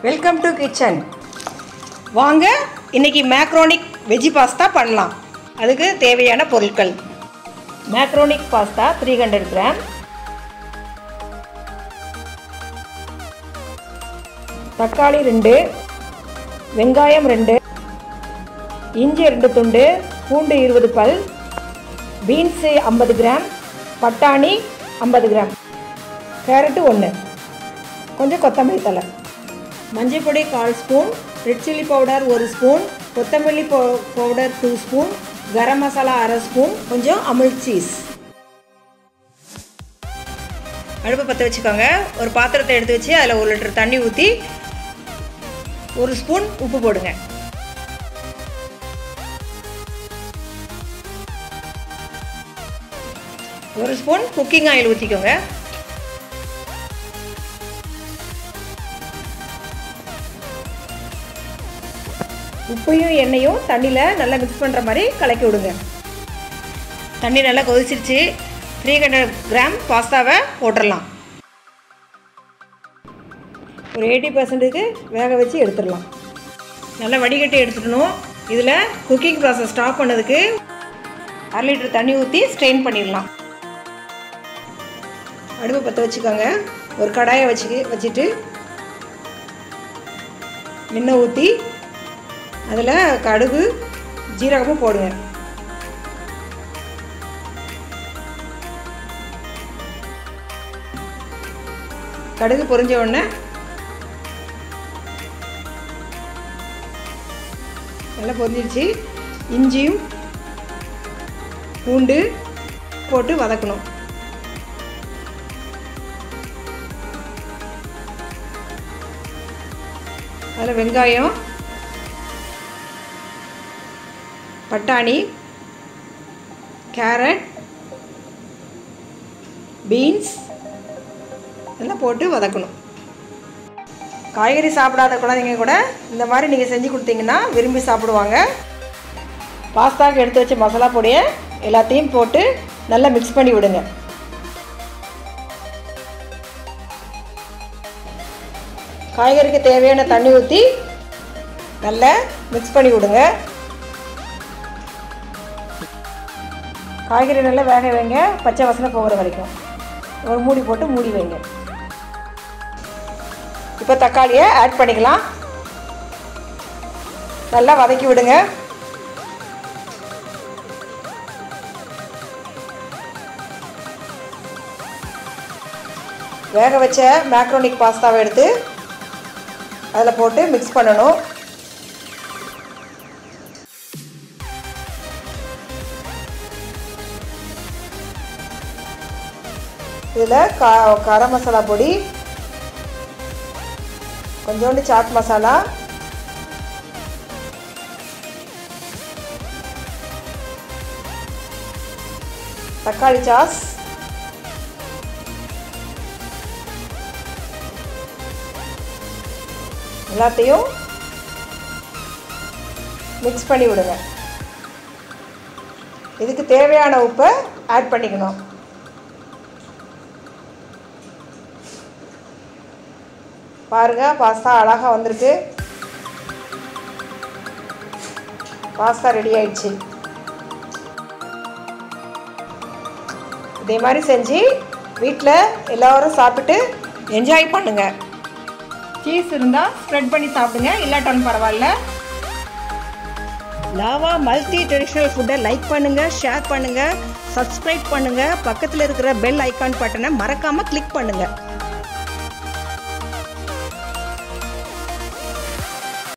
welcome to kitchen வாங்க இன்னைக்கு மேக்ரோனிக் veggie pasta பண்ணலாம் அதுக்கு தேவையான பொருட்கள் macaroni pasta three hundred gram தக்காளி ரெண்டு வெங்காயம் ரெண்டு இஞ்சி ரெண்டு துண்டு பூண்டு இருபது பல் பீன்ஸு ஐம்பது கிராம் பட்டாணி ஐம்பது கிராம் கேரட்டு ஒன்று கொஞ்சம் கொத்தமல்லி தலை மஞ்சள் பொடி கால் ஸ்பூன் ரெட் சில்லி பவுடர் ஒரு ஸ்பூன் கொத்தமல்லி பவு powder two spoon garam masala அரை ஸ்பூன் கொஞ்சம் அமுல் சீஸ் அடுப்பை பற்ற வச்சுக்கோங்க ஒரு பாத்திரத்தை எடுத்து வச்சு அதில் ஒரு லிட்டர் தண்ணி ஊற்றி ஒரு ஸ்பூன் உப்பு போடுங்க ஒரு ஸ்பூன் குக்கிங் ஆயில் ஊற்றிக்கோங்க உப்பையும் எண்ணெயும் தண்ணியில் நல்லா மிக்ஸ் பண்ணுற மாதிரி கலக்கி விடுங்க தண்ணி நல்லா கொதிச்சிருச்சு த்ரீ ஹண்ட்ரட் கிராம் பாஸ்தாவை போட்டுடலாம் ஒரு எயிட்டி பர்சன்ட்டுக்கு வேக வச்சு எடுத்துடலாம் நல்லா வடிகட்டி எடுத்துக்கணும் இதில் குக்கிங் ப்ராசஸ் ஸ்டாப் பண்ணதுக்கு அரை லிட்டர் தண்ணி ஊற்றி ஸ்ட்ரெயின் பண்ணிடலாம் அடுப்பை பற்ற வச்சுக்கோங்க ஒரு கடாயை வச்சு வச்சுட்டு எண்ணெய் ஊற்றி அதில் கடுகு ஜீரகமும் போடுங்க கடுகு பொரிஞ்ச உடனே நல்லா பொரிஞ்சிருச்சு இஞ்சியும் பூண்டு போட்டு வதக்கணும் அதில் வெங்காயம் பட்டாணி கேரட் பீன்ஸ் எல்லாம் போட்டு வதக்கணும் காய்கறி சாப்பிடாத குழந்தைங்க கூட இந்த மாதிரி நீங்கள் செஞ்சு கொடுத்தீங்கன்னா விரும்பி சாப்பிடுவாங்க பாஸ்தாக்கு எடுத்து வச்ச மசாலா பொடியை எல்லாத்தையும் போட்டு நல்லா மிக்ஸ் பண்ணி விடுங்க காய்கறிக்கு தேவையான தண்ணி ஊற்றி நல்லா மிக்ஸ் பண்ணி விடுங்க காய்கறி நல்லா வேக வைங்க பச்சை வாசனை போகிற வரைக்கும் ஒரு மூடி போட்டு மூடி வைங்க இப்போ தக்காளியை ஆட் பண்ணிக்கலாம் நல்லா வதக்கி விடுங்க வேக வச்ச மேக்ரோனிக் பாஸ்தாவை எடுத்து அதில் போட்டு மிக்ஸ் பண்ணணும் இதில் கா கரம் மசாலா பொடி கொஞ்சோண்டு சாட் மசாலா தக்காளி சாஸ் எல்லாத்தையும் மிக்ஸ் பண்ணி விடுங்க இதுக்கு தேவையான உப்பை ஆட் பண்ணிக்கணும் பாருங்க பாஸ்தா அழகாக வந்திருக்கு பாஸ்தா ரெடி ஆயிடுச்சு இதே மாதிரி செஞ்சு வீட்டில் எல்லோரும் சாப்பிட்டு என்ஜாய் பண்ணுங்க சீஸ் இருந்தால் ஸ்ப்ரெட் பண்ணி சாப்பிடுங்க இல்லாட்டாலும் பரவாயில்ல லாவா மல்டி ட்ரெடிஷ்னல் ஃபுட்டை லைக் பண்ணுங்கள் ஷேர் பண்ணுங்கள் சப்ஸ்கிரைப் பண்ணுங்கள் பக்கத்தில் இருக்கிற பெல் ஐக்கான் பட்டனை மறக்காமல் கிளிக் பண்ணுங்கள்